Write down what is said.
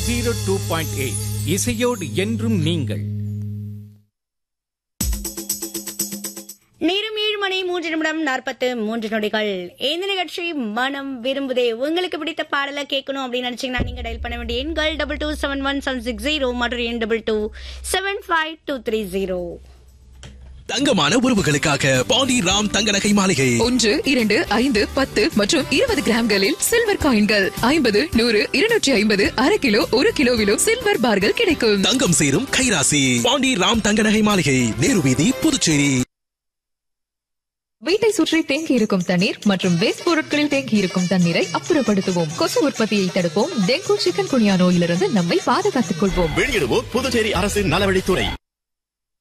zero two point eight இசையோடு என்றும் நீங்கள் நேரம் ஏழு மணி மூன்று நிமிடம் நாற்பத்து மூன்று நொடிகள் இந்த நிகழ்ச்சி மனம் விரும்புதே உங்களுக்கு பிடித்த பாடலை கேட்கணும் அப்படின்னு நினைச்சீங்கன்னா நீங்க டயல் பண்ண வேண்டிய எண்கள் double two seven one seven six zero மற்றும் எண் double two seven five two three zero தங்கமான உறவுகளுக்காக பாண்டி ராம் தங்க நகை மாளிகை ஒன்று இரண்டு ஐந்து பத்து மற்றும் இருபது கிராம்களில் சில்வர் காயின்கள் ஐம்பது நூறு இருநூற்றி ஐம்பது அரை கிலோ ஒரு கிலோவிலும் சில்வர் பார்கள் கிடைக்கும் தங்கம் சேரும் கைராசி பாண்டி ராம் தங்க நகை மாளிகை நேரு வீதி புதுச்சேரி வீட்டை சுற்றி தேங்கி இருக்கும் தண்ணீர் மற்றும் வேஸ்ட் பொருட்களில் தேங்கி இருக்கும் தண்ணீரை அப்புறப்படுத்துவோம் கொசு உற்பத்தியை தடுப்போம் டெங்கு சிக்கன் குனியா நோயிலிருந்து நம்மை பாதுகாத்துக் கொள்வோம் வெளியிடுவோர் புதுச்சேரி அரசின் நலவழித்துறை